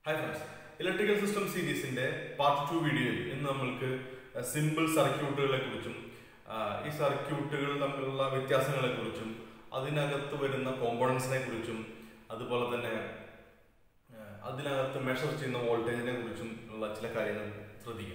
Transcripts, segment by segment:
hi friends electrical system സീരീസിന്റെ part two വീഡിയോയിൽ ഇന്ന് നമ്മൾക്ക് സിമ്പിൾ സർക്യൂട്ടുകളെ കുറിച്ചും ഈ സർക്യൂട്ടുകൾ തമ്മിലുള്ള വ്യത്യാസങ്ങളെ കുറിച്ചും അതിനകത്ത് വരുന്ന കോമ്പോണൻസിനെ കുറിച്ചും അതുപോലെ തന്നെ ആ, അതിനകത്ത് മെഷർ ചെയ്യുന്ന വോൾട്ടേജിനെ കുറിച്ചും ഉള്ള ചില കാര്യങ്ങൾ ശ്രദ്ധിക്കും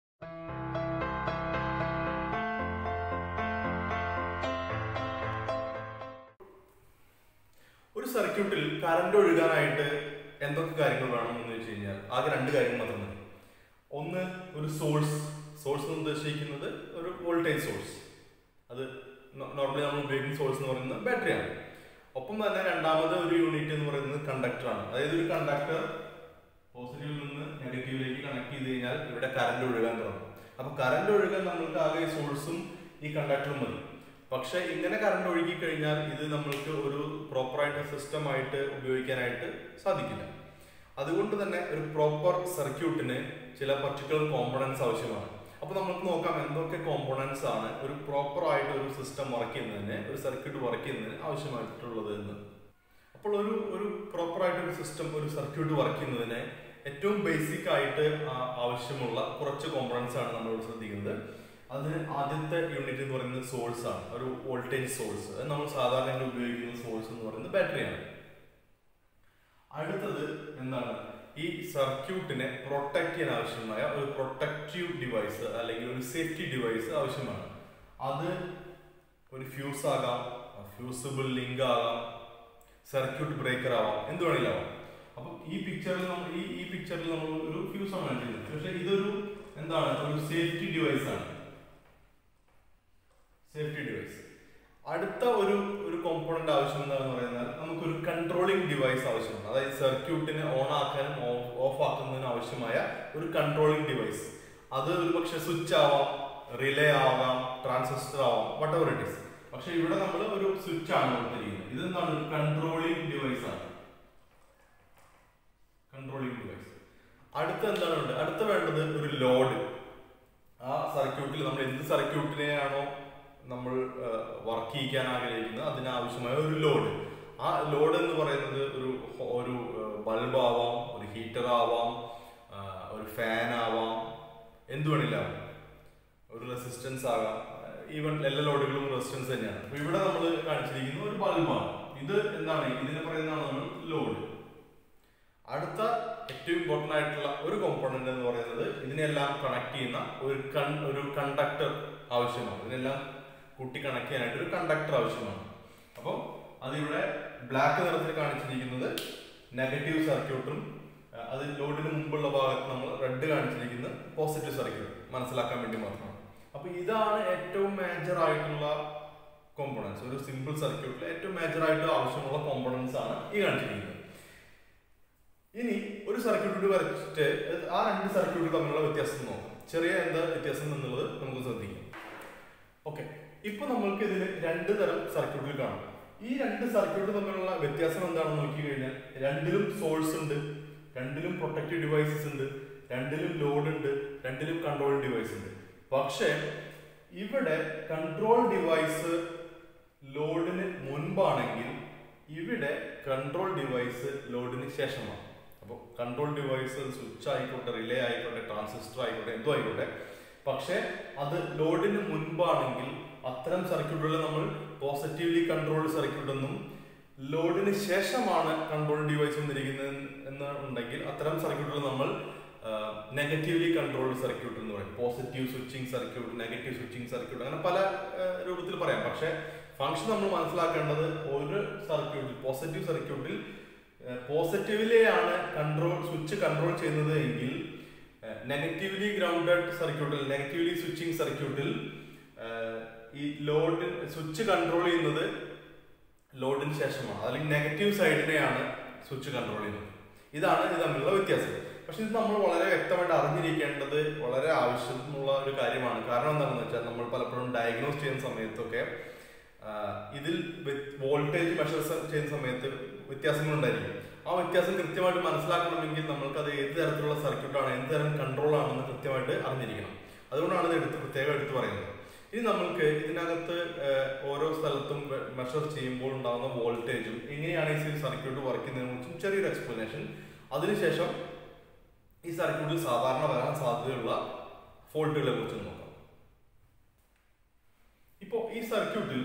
ഒരു സർക്യൂട്ടിൽ കറണ്ട് ഒഴുകാനായിട്ട് എന്തൊക്കെ കാര്യങ്ങൾ വേണം എന്ന് വെച്ച് കഴിഞ്ഞാൽ ആകെ രണ്ട് കാര്യങ്ങൾ മാത്രം മതി ഒന്ന് ഒരു സോഴ്സ് സോഴ്സ് എന്ന് ഉദ്ദേശിക്കുന്നത് ഒരു വോൾട്ടേജ് സോഴ്സ് അത് നോർമലി നമ്മൾ ഉപയോഗിക്കുന്ന സോഴ്സ് എന്ന് പറയുന്നത് ബാറ്ററിയാണ് ഒപ്പം തന്നെ രണ്ടാമത് ഒരു യൂണിറ്റ് എന്ന് പറയുന്നത് കണ്ടക്ടർ ആണ് അതായത് ഒരു കണ്ടക്ടർ പോസിറ്റീവിൽ നിന്ന് നെഗറ്റീവിലേക്ക് കണക്ട് ചെയ്ത് കഴിഞ്ഞാൽ ഇവിടെ കറണ്ട് ഒഴുകാൻ തുടങ്ങും അപ്പൊ കറണ്ട് ഒഴുകാൻ നമ്മൾക്ക് ആകെ സോഴ്സും ഈ കണ്ടക്ടറും മതി പക്ഷെ ഇങ്ങനെ കറണ്ട് ഒഴുകി കഴിഞ്ഞാൽ ഇത് നമ്മൾക്ക് ഒരു പ്രോപ്പറായിട്ട് സിസ്റ്റം ആയിട്ട് ഉപയോഗിക്കാനായിട്ട് സാധിക്കില്ല അതുകൊണ്ട് തന്നെ ഒരു പ്രോപ്പർ സർക്യൂട്ടിന് ചില പർട്ടിക്കുലർ കോമ്പണൻസ് ആവശ്യമാണ് അപ്പൊ നമുക്ക് നോക്കാം എന്തൊക്കെ കോമ്പണൻസ് ആണ് ഒരു പ്രോപ്പർ ആയിട്ട് ഒരു സിസ്റ്റം വർക്ക് ചെയ്യുന്നതിന് ഒരു സർക്യൂട്ട് വർക്ക് ചെയ്യുന്നതിന് ആവശ്യമായിട്ടുള്ളത് എന്ന് അപ്പോൾ ഒരു ഒരു പ്രോപ്പർ ആയിട്ട് ഒരു സിസ്റ്റം ഒരു സർക്യൂട്ട് വർക്ക് ചെയ്യുന്നതിന് ഏറ്റവും ബേസിക് ആയിട്ട് ആ- ആവശ്യമുള്ള കുറച്ച് കോമ്പണൻസ് ആണ് നമ്മൾ ഇവിടെ ശ്രദ്ധിക്കുന്നത് അതിന് ആദ്യത്തെ യൂണിറ്റ് എന്ന് പറയുന്നത് സോഴ്സ് ആണ് ഒരു വോൾട്ടേജ് സോഴ്സ് അത് നമ്മൾ സാധാരണ ഉപയോഗിക്കുന്ന സോഴ്സ് എന്ന് പറയുന്നത് ബാറ്ററിയാണ് അടുത്തത് എന്താണ് ഈ സർക്യൂട്ടിനെ പ്രൊട്ടക്ട് ചെയ്യാൻ ആവശ്യമായ ഒരു പ്രൊട്ടക്റ്റീവ് ഡിവൈസ് അല്ലെങ്കിൽ ഒരു സേഫ്റ്റി ഡിവൈസ് ആവശ്യമാണ് അത് ഒരു ഫ്യൂസ് ആകാം ഫ്യൂസിബിൾ ലിങ്ക് ആകാം സർക്യൂട്ട് ബ്രേക്കർ ആവാം എന്ത് വേണമെങ്കിലും ആവാം അപ്പം ഈ പിക്ചറിൽ നമ്മൾ ഈ ഈ പിക്ചറിൽ നമ്മൾ ഒരു ഫ്യൂസ് ആണ് കാണിക്കുന്നത് പക്ഷെ ഇതൊരു എന്താണ് ഒരു സേഫ്റ്റി ഡിവൈസ് ആണ് സേഫ്റ്റി ഡിവൈസ് അടുത്ത ഒരു ഒരു കോമ്പോണന്റ് ആവശ്യം എന്താണെന്ന് പറയുന്നത് നമുക്കൊരു കൺട്രോളിംഗ് ഡിവൈസ് ആവശ്യമാണ് അതായത് സർക്യൂട്ടിനെ ഓൺ ആക്കാനും ഓഫ് ആക്കുന്നതിനും ആവശ്യമായ ഒരു കൺട്രോളിംഗ് ഡിവൈസ് അത് ഒരു പക്ഷെ സ്വിച്ച് ആവാം റിലേ ആവാം ട്രാൻസിസ്റ്റർ ആവാം വട്ട് എവർ ഇറ്റ് ഇസ് പക്ഷെ ഇവിടെ നമ്മൾ ഒരു സ്വിച്ച് ആണ് കൊടുത്തിരിക്കുന്നത് ഇതെന്താണ് ഒരു കൺട്രോളിംഗ് ഡിവൈസ് ആണ് കൺട്രോളിംഗ് ഡിവൈസ് അടുത്ത എന്താണ് വേണ്ടത് അടുത്ത വേണ്ടത് ഒരു ലോഡ് ആ സർക്യൂട്ടിൽ നമ്മൾ എന്ത് സർക്യൂട്ടിനെയാണോ നമ്മൾ വർക്ക് ചെയ്യിക്കാൻ ആഗ്രഹിക്കുന്നത് അതിനാവശ്യമായ ഒരു ലോഡ് ആ ലോഡ് എന്ന് പറയുന്നത് ഒരു ഹോ- ഒരു ബൾബ് ആവാം ഒരു ഹീറ്റർ ആവാം ആ, ഒരു ഫാൻ ആവാം എന്ത് വേണമെങ്കിലും ഒരു റെസിസ്റ്റൻസ് ആകാം ഈവൻ എല്ലാ ലോഡുകളും റെസിസ്റ്റൻസ് തന്നെയാണ് അപ്പൊ ഇവിടെ നമ്മൾ കാണിച്ചിരിക്കുന്നത് ഒരു ബൾബാണ് ഇത് എന്താണ് ഇതിനെ പറയുന്നതാണ് നമ്മൾ ലോഡ് അടുത്ത ഏറ്റവും ഇമ്പോർട്ടന്റ് ആയിട്ടുള്ള ഒരു കോമ്പോണന്റ് എന്ന് പറയുന്നത് ഇതിനെല്ലാം കണക്ട് ചെയ്യുന്ന ഒരു കൺ ഒരു കണ്ടക്ടർ ആവശ്യമാണ് ഇതിനെല്ലാം കൂട്ടി കണക്ട് ചെയ്യാനായിട്ട് ഒരു കണ്ടക്ടർ ആവശ്യമാണ് അപ്പോൾ അതിവിടെ ബ്ലാക്ക് നിറത്തിൽ കാണിച്ചിരിക്കുന്നത് നെഗറ്റീവ് സർക്യൂട്ടും അത് ലോഡിന് മുമ്പുള്ള ഭാഗത്ത് നമ്മൾ റെഡ് കാണിച്ചിരിക്കുന്നത് പോസിറ്റീവ് സർക്യൂട്ട് മനസ്സിലാക്കാൻ വേണ്ടി മാത്രമാണ് അപ്പൊ ഇതാണ് ഏറ്റവും മേജർ ആയിട്ടുള്ള കോമ്പോണൻസ് ഒരു സിമ്പിൾ സർക്യൂട്ടിൽ ഏറ്റവും മേജർ ആയിട്ട് ആവശ്യമുള്ള കോമ്പോണൻസ് ആണ് ഈ കാണിച്ചിരിക്കുന്നത് ഇനി ഒരു സർക്യൂട്ട് കൂടി വരച്ചിട്ട് ആ രണ്ട് സർക്യൂട്ട് തമ്മിലുള്ള വ്യത്യാസം നോക്കാം ചെറിയ എന്താ വ്യത്യാസം എന്നുള്ളത് നമുക്ക് ശ്രദ്ധിക്കാം ഓക്കെ ഇപ്പൊ നമ്മൾക്ക് ഇതിൽ രണ്ട് തരം സർക്യൂട്ടുകൾ കാണാം ഈ രണ്ട് സർക്യൂട്ട് തമ്മിലുള്ള വ്യത്യാസം എന്താണെന്ന് നോക്കി കഴിഞ്ഞാൽ രണ്ടിലും സോഴ്സ് ഉണ്ട് രണ്ടിലും പ്രൊട്ടക്റ്റീവ് ഡിവൈസസ് ഉണ്ട് രണ്ടിലും ലോഡ് ഉണ്ട് രണ്ടിലും കൺട്രോൾ ഡിവൈസ് ഉണ്ട് പക്ഷേ ഇവിടെ കൺട്രോൾ ഡിവൈസ് ലോഡിന് മുൻപാണെങ്കിൽ ഇവിടെ കൺട്രോൾ ഡിവൈസ് ലോഡിന് ശേഷമാണ് അപ്പോൾ കൺട്രോൾ ഡിവൈസ് സ്വിച്ച് ആയിക്കോട്ടെ റിലേ ആയിക്കോട്ടെ ട്രാൻസിസ്റ്റർ ആയിക്കോട്ടെ എന്തോ ആയിക്കോട്ടെ പക്ഷേ അത് ലോഡിന് മുൻപാണെങ്കിൽ അത്തരം സർക്യൂട്ടുകളെ നമ്മൾ പോസിറ്റീവ്ലി കൺട്രോൾഡ് സർക്യൂട്ട് എന്നും ലോഡിന് ശേഷമാണ് കൺട്രോൾ ഡിവൈസ് വന്നിരിക്കുന്നത് എന്ന് ഉണ്ടെങ്കിൽ അത്തരം സർക്യൂട്ടുകൾ നമ്മൾ നെഗറ്റീവ്ലി കൺട്രോൾഡ് സർക്യൂട്ട് എന്ന് പറയും positive switching circuit negative switching circuit അങ്ങനെ പല ആ, രൂപത്തിൽ പറയാം പക്ഷേ ഫംഗ്ഷൻ നമ്മൾ മനസ്സിലാക്കേണ്ടത് ഒരു സർക്യൂട്ടിൽ പോസിറ്റീവ് സർക്യൂട്ടിൽ പോസിറ്റീവിലെയാണ് കൺട്രോൾ സ്വിച്ച് കൺട്രോൾ ചെയ്യുന്നത് എങ്കിൽ നെഗറ്റീവ്ലി ഗ്രൗണ്ടഡ് സർക്യൂട്ടിൽ നെഗറ്റീവ്ലി സ്വിച്ചിങ് സർക്യൂട്ടിൽ ഈ ലോഡ് സ്വിച്ച് കൺട്രോൾ ചെയ്യുന്നത് ലോഡിന് ശേഷമാണ് അല്ലെങ്കിൽ നെഗറ്റീവ് സൈഡിനെയാണ് സ്വിച്ച് കൺട്രോൾ ചെയ്യുന്നത് ഇതാണ് ഇത് തമ്മിലുള്ള വ്യത്യാസം പക്ഷെ ഇത് നമ്മൾ വളരെ വ്യക്തമായിട്ട് അറിഞ്ഞിരിക്കേണ്ടത് വളരെ ആവശ്യമുള്ള ഒരു കാര്യമാണ് കാരണം എന്താണെന്ന് വെച്ചാൽ നമ്മൾ പലപ്പോഴും ഡയഗ്നോസ് ചെയ്യുന്ന സമയത്തൊക്കെ ആ, ഇതിൽ വോൾട്ടേജ് മെഷർ ചെയ്യുന്ന സമയത്ത് വ്യത്യാസങ്ങൾ ഉണ്ടായിരിക്കും ആ വ്യത്യാസം കൃത്യമായിട്ട് മനസ്സിലാക്കണമെങ്കിൽ നമ്മൾക്ക് അത് ഏത് തരത്തിലുള്ള സർക്യൂട്ടാണ് എന്ത് തരം കൺട്രോൾ ആണെന്ന് കൃത്യമായിട്ട് അറിഞ്ഞിരിക്കണം അതുകൊണ്ടാണ് ഇത് എടുത്ത് പ്രത്യേകം എടുത്ത് പറയുന്നത് ഇനി നമ്മൾക്ക് ഇതിനകത്ത് ഏഹ്, ഓരോ സ്ഥലത്തും മെഷർ ചെയ്യുമ്പോൾ ഉണ്ടാകുന്ന വോൾട്ടേജും എങ്ങനെയാണ് ഈ സർക്യൂട്ട് വർക്ക് ചെയ്യുന്നതിനെ കുറിച്ചും ചെറിയൊരു എക്സ്പ്ലനേഷൻ അതിനുശേഷം ഈ സർക്യൂട്ടിൽ സാധാരണ വരാൻ സാധ്യതയുള്ള ഫോൾട്ടുകളെ കുറിച്ച് നോക്കാം ഇപ്പോ ഈ സർക്യൂട്ടിൽ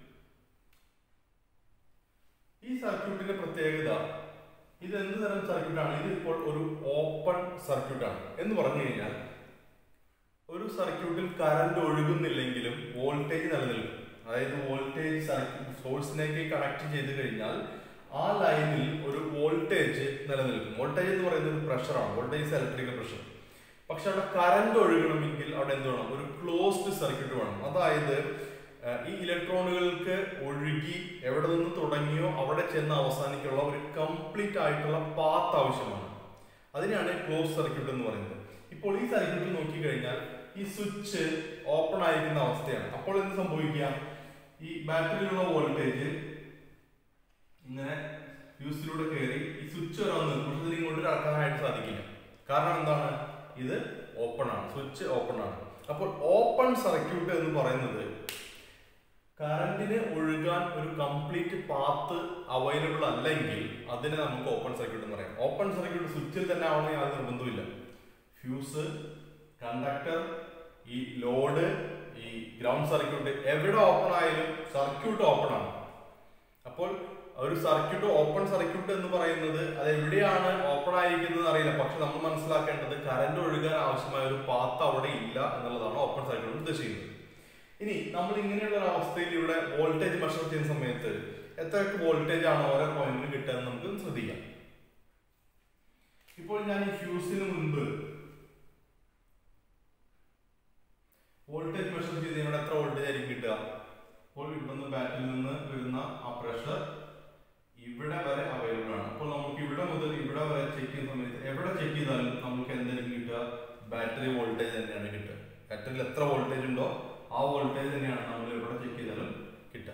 ഈ സർക്യൂട്ടിന്റെ പ്രത്യേകത ഇത് എന്ത് തരം സർക്യൂട്ടാണ് ഇത് ഇപ്പോൾ ഒരു ഓപ്പൺ സർക്യൂട്ടാണ് എന്ന് പറഞ്ഞു കഴിഞ്ഞാൽ ഒരു സർക്യൂട്ടിൽ കറണ്ട് ഒഴുകുന്നില്ലെങ്കിലും വോൾട്ടേജ് നിലനിൽക്കും അതായത് വോൾട്ടേജ് സർക്യൂട്ട് സോഴ്സിലേക്ക് കണക്ട് ചെയ്ത് കഴിഞ്ഞാൽ ആ ലൈനിൽ ഒരു വോൾട്ടേജ് നിലനിൽക്കും വോൾട്ടേജ് എന്ന് പറയുന്നത് ഒരു പ്രഷറാണ് വോൾട്ടേജ് ഇലക്ട്രിക്കൽ പ്രഷർ പക്ഷെ അവിടെ കറണ്ട് ഒഴുകണമെങ്കിൽ അവിടെ എന്ത് വേണം ഒരു ക്ലോസ്ഡ് സർക്യൂട്ട് വേണം അതായത് ഏഹ്, ഈ ഇലക്ട്രോണുകൾക്ക് ഒഴുകി എവിടെ നിന്ന് തുടങ്ങിയോ അവിടെ ചെന്ന് അവസാനിക്കുള്ള ഒരു കംപ്ലീറ്റ് ആയിട്ടുള്ള പാത്ത് ആവശ്യമാണ് അതിനെയാണ് ക്ലോസ് സർക്യൂട്ട് എന്ന് പറയുന്നത് ഇപ്പോൾ ഈ സർക്യൂട്ടിൽ നോക്കിക്കഴിഞ്ഞാൽ ഈ സ്വിച്ച് ഓപ്പൺ ആയിരിക്കുന്ന അവസ്ഥയാണ് അപ്പോൾ എന്ത് സംഭവിക്കാം ഈ ബാറ്ററിയിലുള്ള വോൾട്ടേജ് ഇങ്ങനെ ഫ്യൂസിലൂടെ കയറി ഈ സ്വിച്ച് വരാൻ നിൽക്കും പക്ഷെ ഇതിന് ഇങ്ങോട്ട് കടക്കാനായിട്ട് സാധിക്കില്ല കാരണം എന്താണ് ഇത് ഓപ്പൺ ആണ് സ്വിച്ച് ഓപ്പൺ ആണ് അപ്പോൾ ഓപ്പൺ സർക്യൂട്ട് എന്ന് പറയുന്നത് കറന്റിന് ഒഴുകാൻ ഒരു കംപ്ലീറ്റ് പാത്ത് അവൈലബിൾ അല്ലെങ്കിൽ അതിനെ നമുക്ക് ഓപ്പൺ സർക്യൂട്ട് എന്ന് പറയാം ഓപ്പൺ സർക്യൂട്ട് സ്വിച്ചിൽ തന്നെ ആവണമെന്ന് യാതൊരു നിർബന്ധമില്ല ഫ്യൂസ് കണ്ടക്ടർ ഈ ലോഡ് ഈ ഗ്രൗണ്ട് സർക്യൂട്ട് എവിടെ ഓപ്പൺ ആയാലും സർക്യൂട്ട് ഓപ്പൺ ആണ് അപ്പോൾ ഒരു സർക്യൂട്ട് ഓപ്പൺ സർക്യൂട്ട് എന്ന് പറയുന്നത് അത് എവിടെയാണ് ഓപ്പൺ ആയിരിക്കുന്നത് അറിയില്ല പക്ഷെ നമ്മൾ മനസ്സിലാക്കേണ്ടത് കറണ്ട് ഒഴുകാൻ ആവശ്യമായ ഒരു പാത്ത് അവിടെ ഇല്ല എന്നുള്ളതാണ് ഓപ്പൺ സർക്യൂട്ട് ഉദ്ദേശിക്കുന്നത് ഇനി നമ്മൾ ഇങ്ങനെയുള്ള ഒരു അവസ്ഥയിൽ ഇവിടെ വോൾട്ടേജ് മെഷർ ചെയ്യുന്ന സമയത്ത് എത്രയൊക്കെ വോൾട്ടേജ് ആണ് ഓരോ പോയിന്റിന് കിട്ടുക എന്ന് നമുക്ക് ശ്രദ്ധിക്കാം ഇപ്പോൾ ഞാൻ ഈ ഫ്യൂസിന് മുൻപ് വോൾട്ടേജ് മെഷർ ചെയ്ത് ഇവിടെ എത്ര വോൾട്ടേജ് ആയിരിക്കും കിട്ടുക അപ്പോൾ ഇവിടുന്ന് ബാറ്റിൽ നിന്ന് വരുന്ന ആ പ്രഷർ ഇവിടെ വരെ അവൈലബിൾ ആണ് അപ്പോൾ നമുക്ക് ഇവിടെ മുതൽ ഇവിടെ വരെ ചെക്ക് ചെയ്യുന്ന സമയത്ത് എവിടെ ചെക്ക് ചെയ്താലും നമുക്ക് എന്തായിരിക്കും കിട്ടുക ബാറ്ററി വോൾട്ടേജ് തന്നെയാണ് കിട്ടുക ബാറ്ററിയിൽ എത്ര വോൾട്ടേജ് ഉണ്ടോ ആ വോൾട്ടേജ് തന്നെയാണ് നമ്മൾ എവിടെ ചെക്ക് ചെയ്താലും കിട്ടുക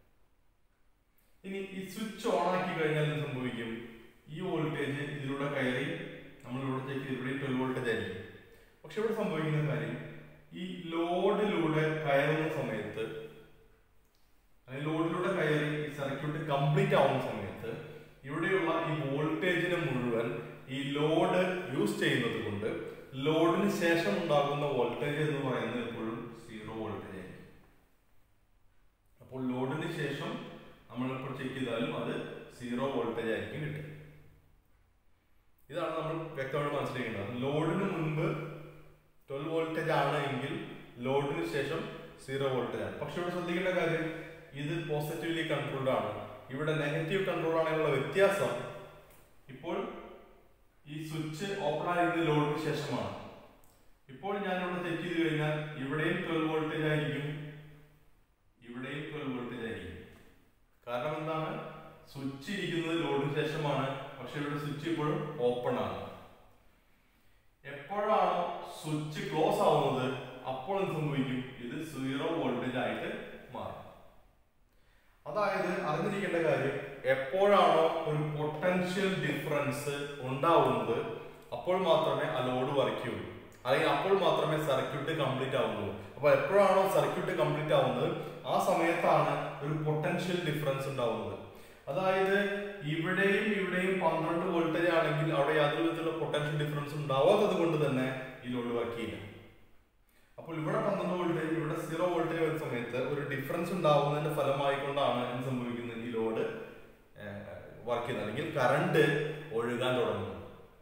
ഇനി ഈ സ്വിച്ച് ഓൺ ആക്കി കഴിഞ്ഞാൽ എന്ത് സംഭവിക്കും ഈ വോൾട്ടേജ് ഇതിലൂടെ കയറി നമ്മൾ ഇവിടെ ചെക്ക് ചെയ്ത് ഇവിടെ ട്വൽവ് വോൾട്ടേജ് ആയിരിക്കും പക്ഷെ ഇവിടെ സംഭവിക്കുന്ന കാര്യം ഈ ലോഡിലൂടെ കയറുന്ന സമയത്ത് അല്ലെങ്കിൽ ലോഡിലൂടെ കയറി ഈ സർക്യൂട്ട് കംപ്ലീറ്റ് ആവുന്ന സമയത്ത് ഇവിടെയുള്ള ഈ വോൾട്ടേജിനെ മുഴുവൻ ഈ ലോഡ് യൂസ് ചെയ്യുന്നത് കൊണ്ട് ലോഡിന് ശേഷം ഉണ്ടാകുന്ന വോൾട്ടേജ് എന്ന് പറയുന്നത് എപ്പോഴും സീറോ വോൾട്ടേജ് ആയിരിക്കും അപ്പോൾ ലോഡിന് ശേഷം നമ്മൾ ഇപ്പോൾ ചെക്ക് ചെയ്താലും അത് സീറോ വോൾട്ടേജ് ആയിരിക്കും കിട്ടുക ഇതാണ് നമ്മൾ വ്യക്തമായിട്ട് മനസ്സിലാക്കേണ്ടത് ലോഡിന് മുൻപ് ട്വൽവ് വോൾട്ടേജ് ആണ് എങ്കിൽ ലോഡിന് ശേഷം സീറോ വോൾട്ടേജ് ആണ് പക്ഷെ ഇവിടെ ശ്രദ്ധിക്കേണ്ട കാര്യം ഇത് പോസിറ്റീവ്ലി കൺട്രോൾഡ് ആണ് ഇവിടെ നെഗറ്റീവ് കൺട്രോൾ ആണെന്നുള്ള വ്യത്യാസം ഇപ്പോൾ ഈ സ്വിച്ച് ഓപ്പൺ ആയിരുന്നത് ലോഡിന് ശേഷമാണ് ഇപ്പോൾ ഞാൻ ഇവിടെ ചെക്ക് ചെയ്ത് കഴിഞ്ഞാൽ ഇവിടെയും ട്വൽവ് വോൾട്ടേജ് ആയിരിക്കും ഇവിടെയും ട്വൽവ് വോൾട്ടേജ് ആയിരിക്കും കാരണം എന്താണ് സ്വിച്ച് ഇരിക്കുന്നത് ലോഡിന് ശേഷമാണ് പക്ഷെ ഇവിടെ സ്വിച്ച് ഇപ്പോഴും ഓപ്പൺ ആണ് എപ്പോഴാണോ സ്വിച്ച് ക്ലോസ് ആവുന്നത് അപ്പോൾ എന്ത് സംഭവിക്കും ഇത് സീറോ വോൾട്ടേജ് ആയിട്ട് മാറും അതായത് അറിഞ്ഞിരിക്കേണ്ട കാര്യം എപ്പോഴാണോ ഒരു പൊട്ടൻഷ്യൽ ഡിഫറൻസ് ഉണ്ടാവുന്നത് അപ്പോൾ മാത്രമേ ആ ലോഡ് വർക്ക് ചെയ്യുള്ളൂ അല്ലെങ്കിൽ അപ്പോൾ മാത്രമേ സർക്യൂട്ട് കംപ്ലീറ്റ് ആവുന്നുള്ളൂ അപ്പൊ എപ്പോഴാണോ സർക്യൂട്ട് കംപ്ലീറ്റ് ആവുന്നത് ആ സമയത്താണ് ഒരു പൊട്ടൻഷ്യൽ ഡിഫറൻസ് ഉണ്ടാവുന്നത് അതായത് ഇവിടെയും ഇവിടെയും പന്ത്രണ്ട് വോൾട്ടേജ് ആണെങ്കിൽ അവിടെ യാതൊരു വിധത്തിലുള്ള പൊട്ടൻഷ്യൽ ഡിഫറൻസ് ഉണ്ടാവാത്തത് കൊണ്ട് തന്നെ ഈ ലോഡ് വർക്ക് ചെയ്യില്ല അപ്പോൾ ഇവിടെ പന്ത്രണ്ട് വോൾട്ടേജ് ഇവിടെ സീറോ വോൾട്ടേജ് വരുന്ന സമയത്ത് ഒരു ഡിഫറൻസ് ഉണ്ടാവുന്നതിന്റെ ഫലമായിക്കൊണ്ടാണ് എന്ത് സംഭവിക്കുന്നത് ഈ ലോഡ് വർക്ക് ചെയ്യുന്നത് അല്ലെങ്കിൽ കറണ്ട് ഒഴുകാൻ തുടങ്ങുന്നത്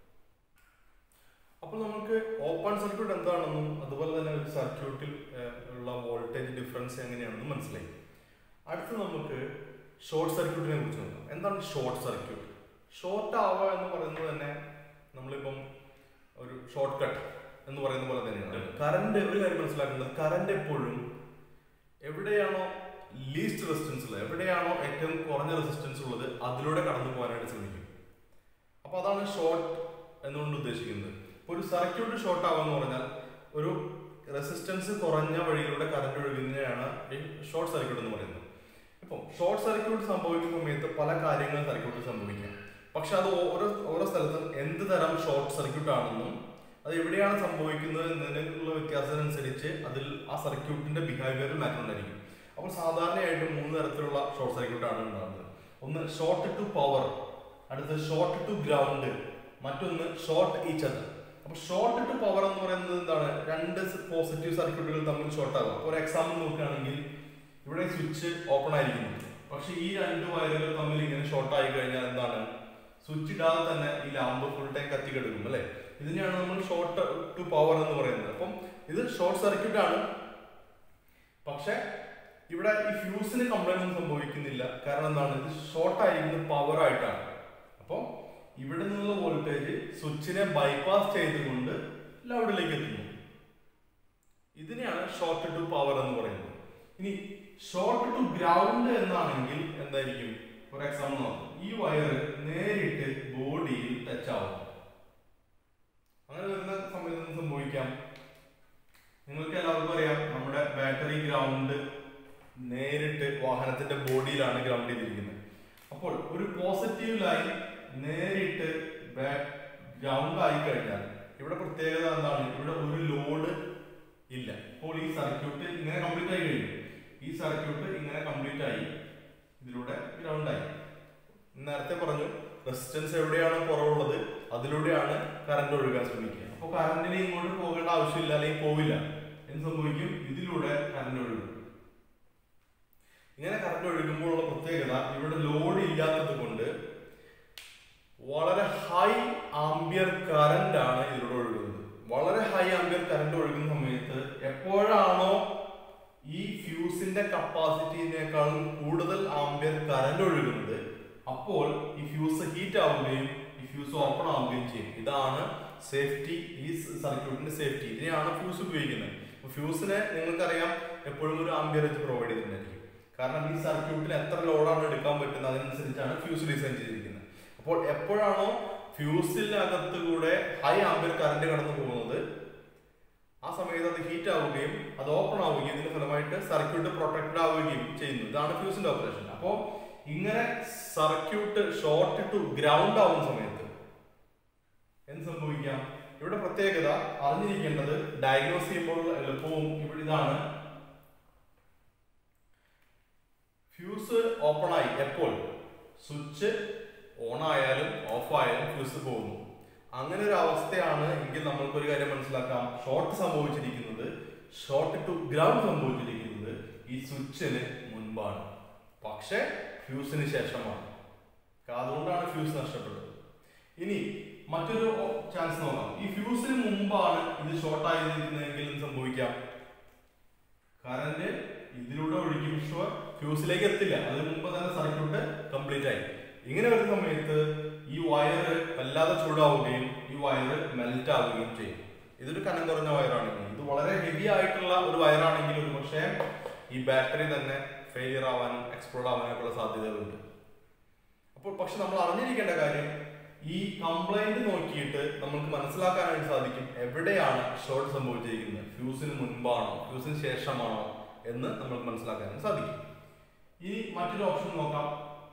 അപ്പോൾ നമുക്ക് ഓപ്പൺ സർക്യൂട്ട് എന്താണെന്നും അതുപോലെ തന്നെ ഒരു സർക്യൂട്ടിൽ ഉള്ള വോൾട്ടേജ് ഡിഫറൻസ് എങ്ങനെയാണെന്നും മനസ്സിലായി അടുത്ത് നമുക്ക് ഷോർട്ട് സർക്യൂട്ടിനെ കുറിച്ച് നോക്കാം എന്താണ് ഷോർട്ട് സർക്യൂട്ട് ഷോർട്ട് ആവുക എന്ന് പറയുന്നത് തന്നെ നമ്മളിപ്പം ഒരു ഷോർട്ട് കട്ട് എന്ന് പറയുന്ന പോലെ തന്നെയാണ് കറണ്ട് ഒരു കാര്യം മനസ്സിലാക്കേണ്ടത് കറണ്ട് എപ്പോഴും എവിടെയാണോ ലീസ്റ്റ് റെസിസ്റ്റൻസ് ഉള്ളത് എവിടെയാണോ ഏറ്റവും കുറഞ്ഞ റെസിസ്റ്റൻസ് ഉള്ളത് അതിലൂടെ കടന്നു പോകാനായിട്ട് ശ്രമിക്കും അപ്പൊ അതാണ് ഷോർട്ട് എന്നുകൊണ്ട് ഉദ്ദേശിക്കുന്നത് ഇപ്പൊ ഒരു സർക്യൂട്ട് ഷോർട്ട് ആവാന്ന് പറഞ്ഞാൽ ഒരു റെസിസ്റ്റൻസ് കുറഞ്ഞ വഴിയിലൂടെ കറണ്ട് ഒഴുകുന്നതിനെയാണ് ഈ ഷോർട്ട് സർക്യൂട്ട് എന്ന് പറയുന്നത് ഇപ്പം ഷോർട്ട് സർക്യൂട്ട് സംഭവിക്കുന്ന സമയത്ത് പല കാര്യങ്ങളും സർക്യൂട്ട് സംഭവിക്കാം പക്ഷെ അത് ഓരോ ഓരോ സ്ഥലത്തും എന്ത് തരം ഷോർട്ട് സർക്യൂട്ട് ആണെന്നും അത് എവിടെയാണ് സംഭവിക്കുന്നത് എന്നതിനുള്ള വ്യത്യാസത്തിനനുസരിച്ച് അതിൽ ആ സർക്യൂട്ടിന്റെ ബിഹേവിയറിൽ മാറ്റം ഉണ്ടായിരിക്കും അപ്പോൾ സാധാരണയായിട്ട് മൂന്ന് തരത്തിലുള്ള ഷോർട്ട് സർക്യൂട്ട് ആണ് ഉണ്ടാകുന്നത് ഒന്ന് ഷോർട്ട് ടു പവർ അടുത്ത് ഷോർട്ട് ടു ഗ്രൗണ്ട് മറ്റൊന്ന് ഷോർട്ട് ഈച്ച് അതർ അപ്പൊ ഷോർട്ട് ടു പവർ എന്ന് പറയുന്നത് എന്താണ് രണ്ട് പോസിറ്റീവ് സർക്യൂട്ടുകൾ തമ്മിൽ ഷോർട്ട് ആകും അപ്പോൾ ഒരു എക്സാമ്പിൾ നോക്കുകയാണെങ്കിൽ ഇവിടെ സ്വിച്ച് ഓപ്പൺ ആയിരിക്കുന്നു പക്ഷെ ഈ രണ്ട് വയറുകൾ തമ്മിൽ ഇങ്ങനെ ഷോർട്ട് ആയി കഴിഞ്ഞാൽ എന്താണ് സ്വിച്ച് ഇടാതെ തന്നെ ഈ ലാമ്പ് ഫുൾ ടൈം കത്തി കിടക്കും അല്ലെ ഇതിനെയാണ് നമ്മൾ ഷോർട്ട് ടു പവർ എന്ന് പറയുന്നത് അപ്പം ഇത് ഷോർട്ട് സർക്യൂട്ട് ആണ് പക്ഷെ ഇവിടെ ഈ ഫ്യൂസിന് കംപ്ലൈന്റ് ഒന്നും സംഭവിക്കുന്നില്ല കാരണം എന്താണ് ഇത് ഷോർട്ട് ആയിരിക്കുന്നത് പവർ ആയിട്ടാണ് അപ്പം ഇവിടെ നിന്നുള്ള വോൾട്ടേജ് സ്വിച്ചിനെ ബൈപ്പാസ് ചെയ്തുകൊണ്ട് ലൗഡിലേക്ക് എത്തുന്നു ഇതിനെയാണ് ഷോർട്ട് ടു പവർ എന്ന് പറയുന്നത് ഇനി ഷോർട്ട് ടു ഗ്രൗണ്ട് എന്നാണെങ്കിൽ എന്തായിരിക്കും ഫോർ എക്സാമ്പിൾ നോക്കാം ഈ വയർ നേരിട്ട് ബോഡിയിൽ ടച്ച് ആവും അങ്ങനെ വരുന്ന സമയത്ത് എന്ത് സംഭവിക്കാം നിങ്ങൾക്ക് എല്ലാവർക്കും അറിയാം നമ്മുടെ ബാറ്ററി ഗ്രൗണ്ട് നേരിട്ട് വാഹനത്തിന്റെ ബോഡിയിലാണ് ഗ്രൗണ്ട് ചെയ്തിരിക്കുന്നത് അപ്പോൾ ഒരു പോസിറ്റീവ് ലൈൻ നേരിട്ട് ഗ്രൗണ്ട് ആയി കഴിഞ്ഞാൽ ഇവിടെ പ്രത്യേകത എന്താണ് ഇവിടെ ഒരു ലോഡ് ഇല്ല ഇപ്പോൾ ഈ സർക്യൂട്ട് ഇങ്ങനെ കംപ്ലീറ്റ് ആയി കഴിഞ്ഞു ഈ സർക്യൂട്ട് ഇങ്ങനെ കംപ്ലീറ്റ് ആയി ഇതിലൂടെ ഗ്രൗണ്ട് ആയി നേരത്തെ പറഞ്ഞു റെസിസ്റ്റൻസ് എവിടെയാണോ കുറവുള്ളത് അതിലൂടെയാണ് കറണ്ട് ഒഴുകാൻ ശ്രമിക്കുക അപ്പോൾ കറണ്ടിന് ഇങ്ങോട്ട് പോകേണ്ട ആവശ്യമില്ല അല്ലെങ്കിൽ പോവില്ല എന്ത് സംഭവിക്കും ഇതിലൂടെ കറണ്ട് ഒഴുകും ഇങ്ങനെ കറണ്ട് ഒഴുകുമ്പോഴുള്ള പ്രത്യേകത ഇവിടെ ലോഡ് ഇല്ലാത്തത് കൊണ്ട് വളരെ ഹൈ ആംബിയർ കറന്റ് ആണ് ഇതിലൂടെ ഒഴുകുന്നത് വളരെ ഹൈ ആംബിയർ കറന്റ് ഒഴുകുന്ന സമയത്ത് എപ്പോഴാണോ ഈ ഫ്യൂസിന്റെ കപ്പാസിറ്റിനേക്കാളും കൂടുതൽ ആംബിയർ കറന്റ് ഒഴുകുന്നത് അപ്പോൾ ഈ ഫ്യൂസ് ഹീറ്റ് ആവുകയും ഈ ഫ്യൂസ് ഓപ്പൺ ആവുകയും ചെയ്യും ഇതാണ് സേഫ്റ്റി ഈ സർക്യൂട്ടിന്റെ സേഫ്റ്റി ഇതിനെയാണ് ഫ്യൂസ് ഉപയോഗിക്കുന്നത് ഫ്യൂസിനെ നിങ്ങൾക്കറിയാം എപ്പോഴും ഒരു ആംബിയറേജ് പ്രൊവൈഡ് ചെയ്തിട്ടുണ്ടായിരിക്കും കാരണം ഈ സർക്യൂട്ടിൽ എത്ര ലോഡാണ് എടുക്കാൻ പറ്റുന്നത് അതിനനുസരിച്ചാണ് ഫ്യൂസ് ഡിസൈൻ ചെയ്തിരിക്കുന്നത് അപ്പോൾ എപ്പോഴാണോ ഫ്യൂസിനകത്ത് കൂടെ ഹൈ ആംബിയർ കറന്റ് കടന്നു പോകുന്നത് ആ സമയത്ത് അത് ഹീറ്റ് ആവുകയും അത് ഓപ്പൺ ആവുകയും ഇതിന്റെ ഫലമായിട്ട് സർക്യൂട്ട് പ്രൊട്ടക്റ്റഡ് ആവുകയും ചെയ്യുന്നു ഇതാണ് ഫ്യൂസിന്റെ ഓപ്പറേഷൻ അപ്പോൾ ഇങ്ങനെ സർക്യൂട്ട് ഷോർട്ട് ടു ഗ്രൗണ്ട് ആവുന്ന സമയത്ത് എന്ത് സംഭവിക്കാം ഇവിടെ പ്രത്യേകത അറിഞ്ഞിരിക്കേണ്ടത് ഡയഗ്നോസ് ചെയ്യുമ്പോൾ എളുപ്പവും ഇവിടെ ഇതാണ് ഫ്യൂസ് ഓപ്പൺ ആയി എപ്പോൾ സ്വിച്ച് ഓൺ ആയാലും ഓഫ് ആയാലും ഫ്യൂസ് പോകുന്നു അങ്ങനെ ഒരു അവസ്ഥയാണ് എങ്കിൽ നമ്മൾക്ക് ഒരു കാര്യം മനസ്സിലാക്കാം ഷോർട്ട് സംഭവിച്ചിരിക്കുന്നത് ഷോർട്ട് ടു ഗ്രൗണ്ട് സംഭവിച്ചിരിക്കുന്നത് ഈ സ്വിച്ചിന് മുൻപാണ് പക്ഷെ ഫ്യൂസിന് ശേഷമാണ് അതുകൊണ്ടാണ് ഫ്യൂസ് നഷ്ടപ്പെട്ടത് ഇനി മറ്റൊരു ചാൻസ് നോക്കാം ഈ ഫ്യൂസിന് മുമ്പാണ് ഇത് ഷോർട്ട് ആയിരിക്കുന്നതെങ്കിൽ എന്ത് സംഭവിക്കാം കറന്റ് ഇതിലൂടെ ഒഴുകി പക്ഷേ ഫ്യൂസിലേക്ക് എത്തില്ല അതിന് മുമ്പ് തന്നെ സർക്യൂട്ട് കംപ്ലീറ്റ് ആയി ഇങ്ങനെ വരുന്ന സമയത്ത് ഈ വയർ വല്ലാതെ ചൂടാവുകയും ഈ വയർ മെൽറ്റ് ആവുകയും ചെയ്യും ഇതൊരു കനം കുറഞ്ഞ വയറാണെങ്കിൽ ഇത് വളരെ ഹെവി ആയിട്ടുള്ള ഒരു വയറാണെങ്കിൽ ഒരു പക്ഷേ ഈ ബാറ്ററി തന്നെ ഫെയിലിയർ ആവാനും എക്സ്പ്ലോഡ് ആവാനൊക്കെയുള്ള സാധ്യതകളുണ്ട് അപ്പോൾ പക്ഷെ നമ്മൾ അറിഞ്ഞിരിക്കേണ്ട കാര്യം ഈ കംപ്ലൈന്റ് നോക്കിയിട്ട് നമുക്ക് മനസ്സിലാക്കാനായിട്ട് സാധിക്കും എവിടെയാണ് ഷോർട്ട് സംഭവിച്ചിരിക്കുന്നത് ഫ്യൂസിന് മുൻപാണോ ഫ്യൂസിന് ശേഷമാണോ എന്ന് നമുക്ക് മനസ്സിലാക്കാനും സാധിക്കും ഇനി മറ്റൊരു ഓപ്ഷൻ നോക്കാം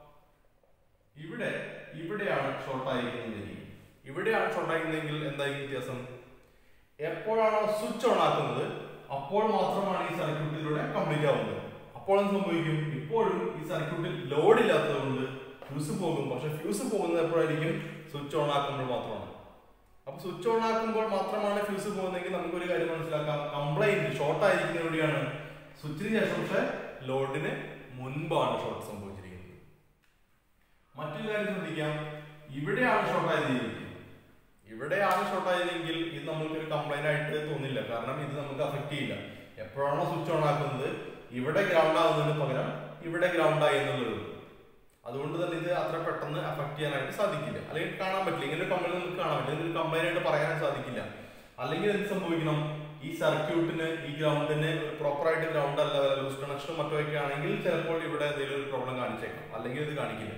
ഇവിടെ ഇവിടെയാണ് ഷോർട്ട് ആയിരിക്കുന്നത് ഇവിടെയാണ് ഷോർട്ട് ആയിരിക്കുന്നതെങ്കിൽ എന്തായിരിക്കും വ്യത്യാസം എപ്പോഴാണോ സ്വിച്ച് ഓൺ ആക്കുന്നത് അപ്പോൾ മാത്രമാണ് ഈ സർക്യൂട്ടിലൂടെ കംപ്ലീറ്റ് ആവുന്നത് അപ്പോൾ എന്ത് സംഭവിക്കും ഇപ്പോഴും ഈ സർക്യൂട്ടിൽ ലോഡ് ഇല്ലാത്തത് കൊണ്ട് ഫ്യൂസ് പോകും പക്ഷെ ഫ്യൂസ് പോകുന്നത് എപ്പോഴായിരിക്കും സ്വിച്ച് ഓൺ ആക്കുമ്പോൾ മാത്രമാണ് അപ്പൊ സ്വിച്ച് ഓൺ ആക്കുമ്പോൾ മാത്രമാണ് ഫ്യൂസ് പോകുന്നതെങ്കിൽ നമുക്ക് ഒരു കാര്യം മനസ്സിലാക്കാം കംപ്ലൈന്റ് ഷോർട്ട് ആയിരിക്കുന്ന എവിടെയാണ് സ്വിച്ചിന് ശേഷം പക്ഷെ ലോഡിന് മുൻപാണ് ഷോർട്ട് സംഭവിച്ചിരിക്കുന്നത് മറ്റൊരു കാര്യം ശ്രദ്ധിക്കാം ഇവിടെയാണ് ഷോർട്ട് ആയിരിക്കുന്നത് ഇവിടെയാണ് ഷോർട്ട് ആയതെങ്കിൽ ഇത് നമുക്ക് ഒരു കംപ്ലൈന്റ് ആയിട്ട് തോന്നില്ല കാരണം ഇത് നമുക്ക് അഫക്ട് ചെയ്യില്ല എപ്പോഴാണോ സ്വിച്ച് ഓൺ ആക്കുന്നത് ഇവിടെ ഗ്രൗണ്ട് ആവുന്നതിന് പകരം ഇവിടെ ഗ്രൗണ്ട് ആയി എന്നുള്ളത് അതുകൊണ്ട് തന്നെ ഇത് അത്ര പെട്ടെന്ന് അഫക്ട് ചെയ്യാനായിട്ട് സാധിക്കില്ല അല്ലെങ്കിൽ കാണാൻ പറ്റില്ല ഇങ്ങനെ കംപ്ലൈന്റ് നമുക്ക് കാണാൻ പറ്റില്ല ഇതൊരു കംപ്ലൈന്റ് ആയിട്ട് പറയാൻ സാധിക്കില്ല അല്ലെങ്കിൽ എന്ത് സംഭവിക്കണം ഈ സർക്യൂട്ടിന് ഈ ഗ്രൗണ്ടിന് പ്രോപ്പർ ആയിട്ട് ഗ്രൗണ്ട് അല്ല ലൂസ് കണക്ഷനും മറ്റോ ഒക്കെ ആണെങ്കിൽ ചിലപ്പോൾ ഇവിടെ എന്തെങ്കിലും ഒരു പ്രോബ്ലം കാണിച്ചേക്കാം അല്ലെങ്കിൽ ഇത് കാണിക്കില്ല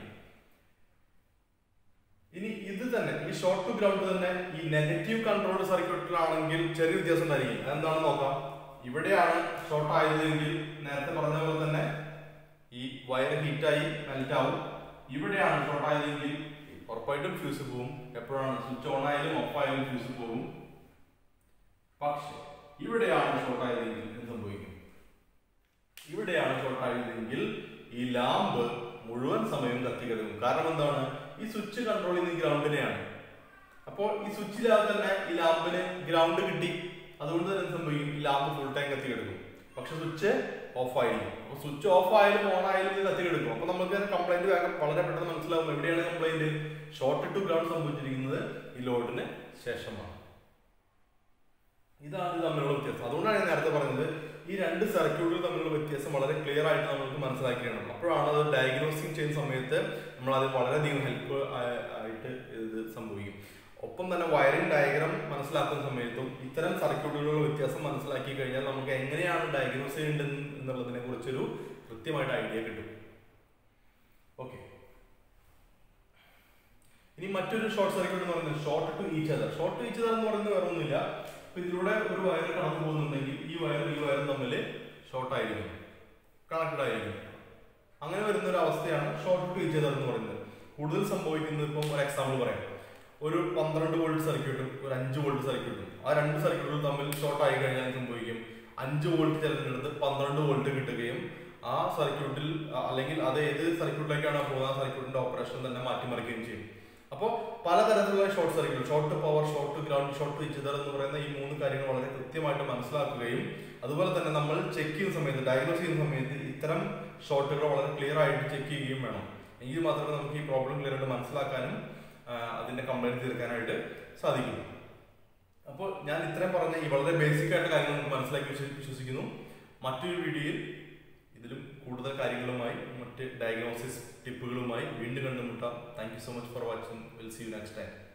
ഇനി ഇത് തന്നെ ഈ ഷോർട്ട് ടു ഗ്രൗണ്ട് തന്നെ ഈ നെഗറ്റീവ് കൺട്രോൾ സർക്യൂട്ടിലാണെങ്കിൽ ചെറിയ വ്യത്യാസം ഉണ്ടായിരിക്കും അതെന്താണെന്ന് നോക്കാം ഇവിടെയാണ് ഷോർട്ട് ആയതെങ്കിൽ നേരത്തെ പറഞ്ഞ പോലെ തന്നെ ഈ വയർ ഹീറ്റായി മെൽറ്റ് ആവും ഇവിടെയാണ് ഷോർട്ട് ആയതെങ്കിൽ ഉറപ്പായിട്ടും ഫ്യൂസ് പോവും എപ്പോഴാണ് സ്വിച്ച് ഓൺ ആയാലും ഓഫ് ആയാലും ഫ്യൂസ് പോകും പക്ഷെ ഇവിടെയാണ് ഷോർട്ട് ആയതെങ്കിൽ എന്ത് സംഭവിക്കും ഇവിടെയാണ് ഷോർട്ട് ആയതെങ്കിൽ ഈ ലാമ്പ് മുഴുവൻ സമയവും കത്തിക്കിടക്കും കാരണം എന്താണ് ഈ സ്വിച്ച് കൺട്രോൾ ചെയ്യുന്ന ഗ്രൗണ്ടിനെയാണ് അപ്പോൾ ഈ സ്വിച്ച് ഇല്ലാതെ തന്നെ ഈ ലാമ്പിന് ഗ്രൗണ്ട് കിട്ടി അതുകൊണ്ട് തന്നെ എന്ത് സംഭവിക്കും ഈ ലാമ്പ് ഫുൾ ടൈം കത്തി കിടക്കും പക്ഷെ സ്വിച്ച് ഓഫ് ആയിരിക്കും അപ്പോൾ സ്വിച്ച് ഓഫ് ആയാലും ഓൺ ആയാലും ഇത് കത്തി കിടക്കും അപ്പോൾ നമുക്ക് കംപ്ലൈന്റ് വേഗം വളരെ പെട്ടെന്ന് മനസ്സിലാവും എവിടെയാണ് കംപ്ലൈന്റ് ഷോർട്ട് ടു ഗ്രൗണ്ട് സംഭവിച്ചിരിക്കുന്നത് ഈ ലോഡിന് ശേഷമാണ് ഇതാണ് ഇത് തമ്മിലുള്ള വ്യത്യാസം അതുകൊണ്ടാണ് ഞാൻ നേരത്തെ പറഞ്ഞത് ഈ രണ്ട് സർക്യൂട്ടുകൾ തമ്മിലുള്ള വ്യത്യാസം വളരെ ക്ലിയർ ആയിട്ട് നമുക്ക് മനസ്സിലാക്കിയാണ് അപ്പോഴാണ് അത് ഡയഗ്നോസിങ് ചെയ്യുന്ന സമയത്ത് നമ്മൾ അത് വളരെയധികം ഹെൽപ്പ് ആയിട്ട് ഇത് സംഭവിക്കും ഒപ്പം തന്നെ വയറിംഗ് ഡയഗ്രാം മനസ്സിലാക്കുന്ന സമയത്തും ഇത്തരം സർക്യൂട്ടുകളുടെ വ്യത്യാസം മനസ്സിലാക്കി കഴിഞ്ഞാൽ നമുക്ക് എങ്ങനെയാണ് ഡയഗ്നോസ് ചെയ്യേണ്ടത് എന്നുള്ളതിനെ കുറിച്ചൊരു കൃത്യമായിട്ട് ഐഡിയ കിട്ടും ഓക്കെ ഇനി മറ്റൊരു ഷോർട്ട് സർക്യൂട്ട് എന്ന് പറയുന്നത് short to each other short to each other എന്ന് പറയുന്നത് വേറെ ഒന്നുമില്ല അപ്പൊ ഇതിലൂടെ ഒരു വയർ കടന്നു പോകുന്നുണ്ടെങ്കിൽ ഈ വയറും ഈ വയറും തമ്മിൽ ഷോർട്ട് ആയിരിക്കും കണക്റ്റഡ് ആയിരിക്കും അങ്ങനെ വരുന്ന ഒരു അവസ്ഥയാണ് ഷോർട്ട് ടു ഈച്ച് അതർ എന്ന് പറയുന്നത് കൂടുതൽ സംഭവിക്കുന്നത് ഇപ്പം ഒരു എക്സാമ്പിൾ പറയാം ഒരു പന്ത്രണ്ട് വോൾട്ട് സർക്യൂട്ടും ഒരു അഞ്ച് വോൾട്ട് സർക്യൂട്ടും ആ രണ്ട് സർക്യൂട്ടുകൾ തമ്മിൽ ഷോർട്ട് ആയി കഴിഞ്ഞാൽ സംഭവിക്കും അഞ്ച് വോൾട്ട് തിരഞ്ഞെടുത്ത് പന്ത്രണ്ട് വോൾട്ട് കിട്ടുകയും ആ സർക്യൂട്ടിൽ അല്ലെങ്കിൽ അത് ഏത് സർക്യൂട്ടിലേക്കാണ് പോകുന്നത് ആ സർക്യൂട്ടിന്റെ ഓപ്പറേഷൻ തന്നെ മാറ്റിമറിക്കുകയും ചെയ്യും അപ്പോൾ പലതരത്തിലുള്ള short circuit short power short ground short each other എന്ന് പറയുന്ന ഈ മൂന്ന് കാര്യങ്ങൾ വളരെ കൃത്യമായിട്ട് മനസ്സിലാക്കുകയും അതുപോലെ തന്നെ നമ്മൾ ചെക്ക് ചെയ്യുന്ന സമയത്ത് ഡയഗ്നോസ് ചെയ്യുന്ന സമയത്ത് ഇത്തരം ഷോർട്ടുകൾ വളരെ ക്ലിയർ ആയിട്ട് ചെക്ക് ചെയ്യുകയും വേണം എങ്കിൽ മാത്രമേ നമുക്ക് ഈ പ്രോബ്ലം ക്ലിയർ ആയിട്ട് മനസ്സിലാക്കാനും അതിന്റെ കംപ്ലൈന്റ് തീർക്കാനായിട്ട് സാധിക്കും അപ്പോൾ ഞാൻ ഇത്രയും പറഞ്ഞ ഈ വളരെ ബേസിക് ആയിട്ട് കാര്യങ്ങൾ നമുക്ക് മനസ്സിലാക്കി വിശ്വസിക്കുന്നു മറ്റൊരു വീഡിയോയിൽ ഇതിലും കൂടുതൽ കാര്യങ്ങളുമായി മറ്റ് ഡയഗ്നോസിസ് ടിപ്പുകളുമായി വീണ്ടും കണ്ടുമുട്ടാം thank you so much for watching will see you next time